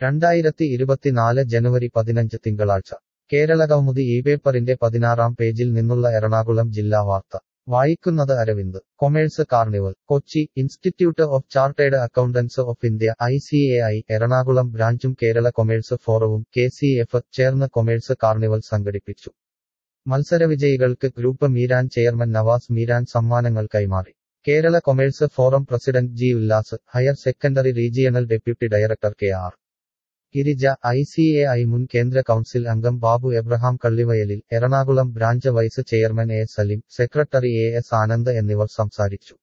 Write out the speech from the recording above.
രണ്ടായിരത്തി ഇരുപത്തിനാല് ജനുവരി പതിനഞ്ച് തിങ്കളാഴ്ച കേരളകൗമുദി ഈ പേപ്പറിന്റെ പതിനാറാം പേജിൽ നിന്നുള്ള എറണാകുളം ജില്ലാ വാർത്ത വായിക്കുന്നത് Aravind commerce carnival Kochi Institute of Chartered Accountants of India I C A I Ernakulam ബ്രാഞ്ചും കേരള കൊമേഴ്സ് ഫോറവും കെ സി എഫ് ചേർന്ന് കൊമേഴ്സ് കാർണിവൽ സംഘടിപ്പിച്ചു മത്സരവിജയികൾക്ക് ഗ്രൂപ്പ് മീരാൻ ചെയർമാൻ നവാസ് മീരാൻ സമ്മാനങ്ങൾ കൈമാറി Kerala commerce forum president G Ullas higher secondary regional deputy director K R Girija I C A I മുൻ കേന്ദ്ര council അംഗം Babu Abraham Kallivayalil Ernakulam branch vice chairman A Saleem secretary A S Anand എന്നിവർ സംസാരിച്ചു